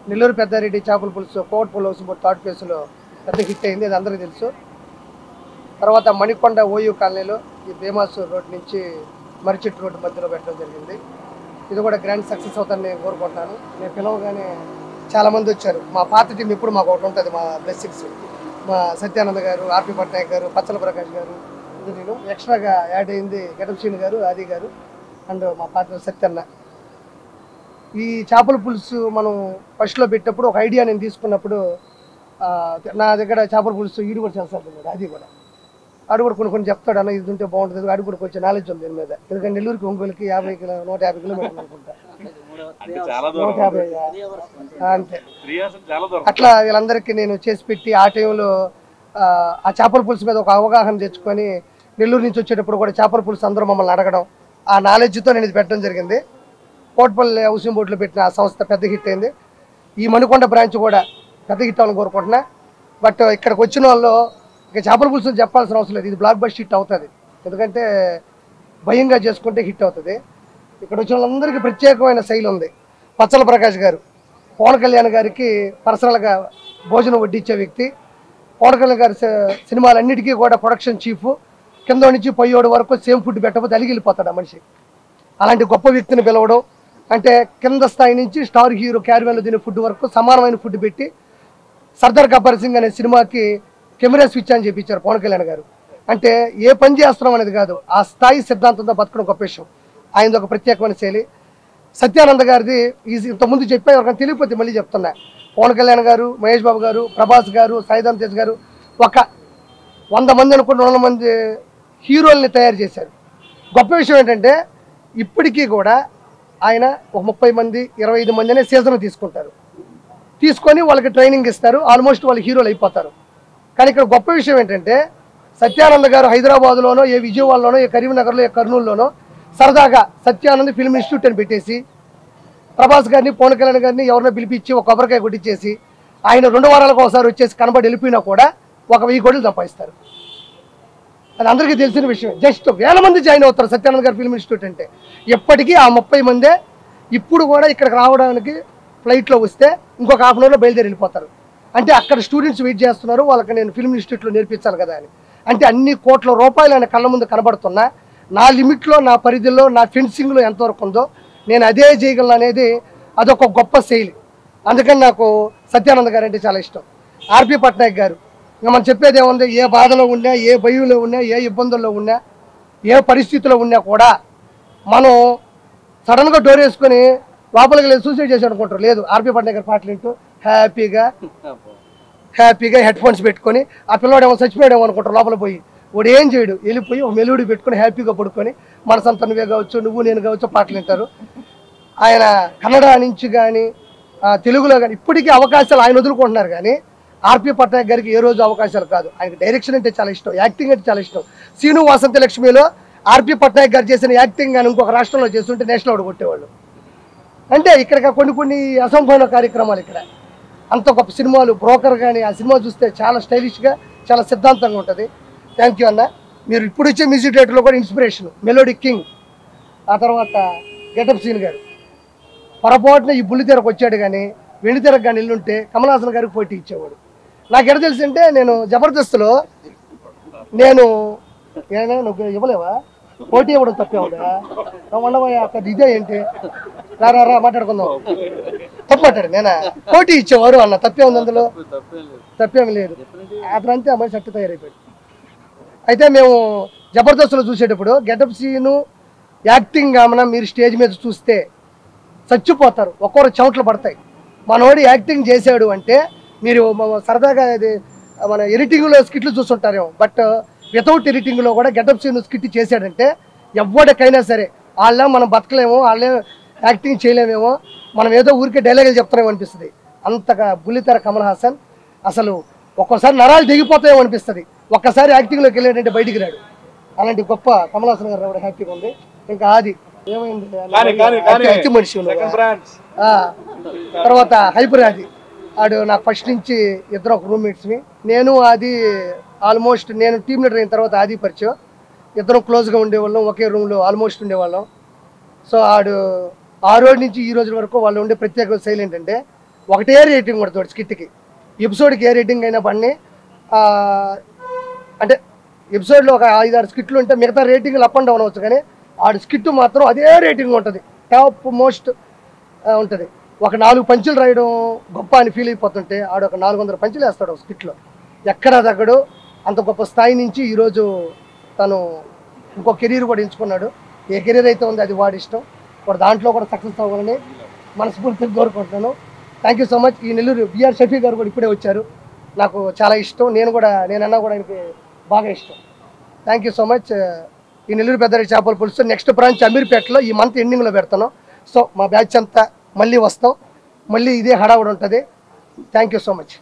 నెల్లూరు పెద్దారెడ్డి చేపల పులుసు కోవట్ పులుసు థర్డ్ ప్లేస్లో పెద్ద హిట్ అయింది అది అందరికీ తెలుసు తర్వాత మణికొండ ఓయూ కాలనీలో ఈ భీమాసు రోడ్ నుంచి మరిచెట్టు రోడ్డు మధ్యలో పెట్టడం జరిగింది ఇది కూడా గ్రాండ్ సక్సెస్ అవుతుందని నేను కోరుకుంటున్నాను నేను పిలవగానే చాలామంది వచ్చారు మా పాత టీం ఇప్పుడు మాకు ఒకటి ఉంటుంది మా బ్లెస్సింగ్స్ మా సత్యానంద గారు ఆర్పి పట్నాయక్ గారు పచ్చల ప్రకాష్ గారు ఇది నేను ఎక్స్ట్రాగా యాడ్ అయింది గడపశ్రీని గారు ఆది గారు అండ్ మా పాత సత్యన్న ఈ చేపల పులుసు మనం ఫస్ట్లో పెట్టినప్పుడు ఒక ఐడియా నేను తీసుకున్నప్పుడు ఆ, నా దగ్గర చేపల పులుసు ఈడు కూడా చేస్తాడు అది కూడా ఆడు కూడా కొన్ని కొన్ని చెప్తాడు అన్న ఇది ఉంటే బాగుంటుంది ఆడు కూడా కొంచెం నాలెడ్జ్ ఉంది దీని మీద ఎందుకంటే నెల్లూరుకి ఒంగోలుకి యాభై కిలో నూట యాభై కిలోమీటర్లు అనుకుంటా అంటే చాలా నూట దూరం యాభై ఆ, అంతే త్రీ ఇయర్స్ చాలా దూరం అట్లా వీళ్ళందరికీ నేను చేసి పెట్టి ఆ టైంలో ఆ, ఆ చేపల పులుసు మీద ఒక అవగాహన తెచ్చుకొని నెల్లూరు నుంచి వచ్చేటప్పుడు కూడా చేపల పులుసు అందరూ మమ్మల్ని అడగడం ఆ నాలెడ్జ్తో నేను ఇది పెట్టడం జరిగింది కోట్పల్లి హౌసింగ్ బోర్డులో పెట్టిన ఆ సంస్థ పెద్ద హిట్ అయింది ఈ మణికొండ బ్రాంచ్ కూడా పెద్ద హిట్ అవ్వాలని కోరుకుంటున్నా బట్ ఇక్కడికి వచ్చిన వాళ్ళు ఇక చేపల పులుసు చెప్పాల్సిన అవసరం లేదు ఇది బ్లాక్ బస్ట్ హిట్ అవుతుంది ఎందుకంటే భయంగా చేసుకుంటే హిట్ అవుతుంది ఇక్కడ వచ్చిన వాళ్ళందరికీ ప్రత్యేకమైన శైలి ఉంది పచ్చల ప్రకాష్ గారు పవన్ కళ్యాణ్ గారికి పర్సనల్గా భోజనం వడ్డించే వ్యక్తి పవన్ కళ్యాణ్ గారి స- సినిమాలన్నిటికీ కూడా ప్రొడక్షన్ చీఫ్ కింద నుంచి పొయ్యోడు వరకు సేమ్ ఫుడ్ పెట్టకపోతే అలిగి వెళ్ళిపోతాడు ఆ మనిషి అలాంటి గొప్ప వ్యక్తిని పిలవడం అంటే కింద స్థాయి నుంచి స్టార్ హీరో క్యారివెన్లో తినే ఫుడ్ వరకు సమానమైన ఫుడ్ పెట్టి సర్దార్ గబ్బర్ సింగ్ అనే సినిమాకి కెమెరా స్విచ్ అని చెప్పించారు పవన్ కళ్యాణ్ గారు అంటే ఏ పని చేస్తున్నాం అనేది కాదు ఆ స్థాయి సిద్ధాంతంతో బతకడం గొప్ప విషయం ఆయనది ఒక ప్రత్యేకమైన శైలి సత్యానంద గారిది ఈజీ ఇంతకుముందు చెప్పా ఎవరికైనా తెలియకపోతే మళ్ళీ చెప్తున్నా పవన్ కళ్యాణ్ గారు మహేష్ బాబు గారు ప్రభాస్ గారు సాయిధం తేజ్ గారు ఒక వంద మంది అనుకున్న వందల మంది హీరోల్ని తయారు చేశారు గొప్ప విషయం ఏంటంటే ఇప్పటికీ కూడా ఆయన ఒక ముప్పై మంది ఇరవై ఐదు మంది అనే సీజన్ తీసుకుంటారు తీసుకొని వాళ్ళకి ట్రైనింగ్ ఇస్తారు ఆల్మోస్ట్ వాళ్ళు హీరోలు అయిపోతారు కానీ ఇక్కడ గొప్ప విషయం ఏంటంటే సత్యానంద గారు హైదరాబాద్లోనో ఏ విజయవాడలోనో ఏ కరీంనగర్లో ఏ కర్నూలులోనో సరదాగా సత్యానంద్ ఫిల్మ్ ఇన్స్టిట్యూట్ అని పెట్టేసి ప్రభాస్ గారిని పవన్ కళ్యాణ్ గారిని ఎవరినో పిలిపించి ఒక కొబ్బరికాయ కొట్టించేసి ఆయన రెండు వారాలకు ఒకసారి వచ్చేసి కనబడి వెళ్ళిపోయినా కూడా ఒక వెయ్యి కోట్లు సంపాదిస్తారు అది అందరికీ తెలిసిన విషయం జస్ట్ వేల మంది జాయిన్ అవుతారు సత్యానంద గారి ఫిల్మ్ ఇన్స్టిట్యూట్ అంటే ఎప్పటికీ ఆ ముప్పై మందే ఇప్పుడు కూడా ఇక్కడికి రావడానికి ఫ్లైట్లో వస్తే ఇంకొక హాఫ్ అన్ అవర్లో బయలుదేరి వెళ్ళిపోతారు అంటే అక్కడ స్టూడెంట్స్ వెయిట్ చేస్తున్నారు వాళ్ళకి నేను ఫిల్మ్ ఇన్స్టిట్యూట్లో నేర్పించాలి కదా అని అంటే అన్ని కోట్ల రూపాయలు ఆయన కళ్ళ ముందు కనబడుతున్నా నా లిమిట్లో నా పరిధిలో నా ఫెన్సింగ్లో ఎంతవరకు ఉందో నేను అదే చేయగలను అనేది అదొక గొప్ప శైలి అందుకని నాకు సత్యానంద గారు అంటే చాలా ఇష్టం ఆర్పి పట్నాయక్ గారు ఇంకా మనం చెప్పేది ఏముంది ఏ బాధలో ఉన్నా ఏ భయంలో ఉన్నా ఏ ఇబ్బందుల్లో ఉన్నా ఏ పరిస్థితిలో ఉన్నా కూడా మనం సడన్గా డోర్ వేసుకొని లోపలికి వెళ్ళి సూసైడ్ చేసి అనుకుంటారు లేదు ఆర్పి పట్నాయక్ గారి పాటలు వింటూ హ్యాపీగా హ్యాపీగా హెడ్ ఫోన్స్ పెట్టుకొని ఆ పిల్లవాడు ఏమో చచ్చిపోయాడేమో అనుకుంటారు లోపల పోయి వాడు ఏం చేయడు వెళ్ళిపోయి ఒక మెలోడీ పెట్టుకొని హ్యాపీగా పడుకొని మనసంతా నువ్వే కావచ్చు నువ్వు నేను కావచ్చు పాటలు వింటారు ఆయన కన్నడ నుంచి కానీ తెలుగులో కానీ ఇప్పటికీ అవకాశాలు ఆయన వదులుకుంటున్నారు కానీ ఆర్పి పట్నాయక్ గారికి ఏ రోజు అవకాశాలు కాదు ఆయనకి డైరెక్షన్ అంటే చాలా ఇష్టం యాక్టింగ్ అంటే చాలా ఇష్టం సీను వసంత లక్ష్మిలో ఆర్పి పట్నాయక్ గారు చేసిన యాక్టింగ్ కానీ ఇంకొక రాష్ట్రంలో చేస్తుంటే నేషనల్ అవార్డు కొట్టేవాళ్ళు అంటే ఇక్కడ కొన్ని కొన్ని అసంభవమైన కార్యక్రమాలు ఇక్కడ అంత గొప్ప సినిమాలు బ్రోకర్ కానీ ఆ సినిమా చూస్తే చాలా స్టైలిష్గా చాలా సిద్ధాంతంగా ఉంటుంది థ్యాంక్ యూ అన్న మీరు ఇప్పుడు ఇచ్చే మ్యూజిక్ డైరెక్టర్లో కూడా ఇన్స్పిరేషన్ మెలోడీ కింగ్ ఆ తర్వాత గెటప్ సీన్ గారు పొరపాటున ఈ బుల్లితెరకు వచ్చాడు కానీ వెండితెరకు కానీ వెళ్ళుంటే కమల్ హాసన్ గారికి పోటీ ఇచ్చేవాడు నాకు ఎక్కడ తెలిసి అంటే నేను జబర్దస్త్లో నేను ఏనా నువ్వు ఇవ్వలేవా పోటీ ఇవ్వడం తప్పే ఉందా ఉండవయ్యా అక్కడ ఇదే ఏంటి రా రా రా మాట్లాడుకుందాం తప్పు మాట్లాడు నేనా పోటీ ఇచ్చేవారు అన్న తప్పే ఉంది అందులో తప్పేం లేదు అతను అంతే ఆ మనిషి అట్టు తయారైపోయాడు అయితే మేము జబర్దస్త్లో చూసేటప్పుడు గెటప్ సీను యాక్టింగ్ కామన మీరు స్టేజ్ మీద చూస్తే చచ్చిపోతారు ఒక్కొక్కరు చెమటలు పడతాయి మనోడు యాక్టింగ్ చేశాడు అంటే మీరు మ- సరదాగా ఇది మన ఎడిటింగ్లో స్కిట్లు చూస్తుంటారేమో బట్ వితౌట్ ఎడిటింగ్లో కూడా గెటప్ సీన్ స్కిట్ చేశాడంటే ఎవరికైనా సరే వాళ్ళ మనం బతకలేమో వాళ్ళే యాక్టింగ్ చేయలేమేమో మనం ఏదో ఊరికే డైలాగులు చెప్తారేమో అనిపిస్తుంది అంతగా బుల్లితెర కమల్ హాసన్ అసలు ఒక్కోసారి నరాలు దిగిపోతాయేమో అనిపిస్తుంది ఒక్కసారి యాక్టింగ్లోకి వెళ్ళాడంటే బయటికి రాడు అలాంటి గొప్ప కమల్ హాసన్ గారు రావడం హ్యాపీగా ఉంది ఇంకా ఆది ఏమైంది కానీ కానీ కానీ అతి- అతి మనిషి ఉన్నావా? సెకండ్ బ్రాంచ్ ఆ, తర్వాత హైపర్ అది ఆడు నాకు ఫస్ట్ నుంచి ఇద్దరు ఒక రూమ్మేట్స్ని నేను అది ఆల్మోస్ట్ నేను టీమ్ లీడర్ అయిన తర్వాత ఆది పరిచయం ఇద్దరం క్లోజ్గా ఉండేవాళ్ళం ఒకే రూమ్లో ఆల్మోస్ట్ ఉండేవాళ్ళం సో ఆడు ఆ రోజు నుంచి ఈ రోజు వరకు వాళ్ళు ఉండే ప్రత్యేక శైలి ఏంటంటే ఒకటే రేటింగ్ కొడతాడు స్కిట్కి ఎపిసోడ్కి ఏ రేటింగ్ అయినా పడిని ఆ, అంటే ఎపిసోడ్లో ఒక ఐదారు స్కిట్లు ఉంటే మిగతా రేటింగ్లు అప్ అండ్ డౌన్ అవచ్చు కానీ ఆడు స్కిట్ మాత్రం అదే రేటింగ్ ఉంటుంది టాప్ మోస్ట్ ఉంటుంది ఒక నాలుగు పంచులు రాయడం గొప్ప అని ఫీల్ అయిపోతుంటే ఆడు ఒక నాలుగు వందల పంచులు వేస్తాడు ఒక స్కిట్లో ఎక్కడా తగ్గడు అంత గొప్ప స్థాయి నుంచి ఈరోజు తను ఇంకో కెరీర్ కూడా ఎంచుకున్నాడు ఏ కెరీర్ అయితే ఉంది అది వాడి ఇష్టం వాడు దాంట్లో కూడా సక్సెస్ అవ్వాలని మనస్ఫూర్తిగా కోరుకుంటున్నాను థ్యాంక్ యూ సో మచ్ ఈ నెల్లూరు బిఆర్ షఫీ గారు కూడా ఇప్పుడే వచ్చారు నాకు చాలా ఇష్టం నేను కూడా నేనన్నా కూడా ఆయనకి బాగా ఇష్టం థ్యాంక్ యూ సో మచ్ ఈ నెల్లూరు పెద్దరెడ్డి చేపల పులుసు నెక్స్ట్ బ్రాంచ్ అమీర్పేటలో ఈ మంత్ ఎండింగ్లో పెడతాను సో మా బ్యాచ్ అంతా మళ్ళీ వస్తాం మళ్ళీ ఇదే హడావుడి ఉంటుంది థ్యాంక్ యూ సో మచ్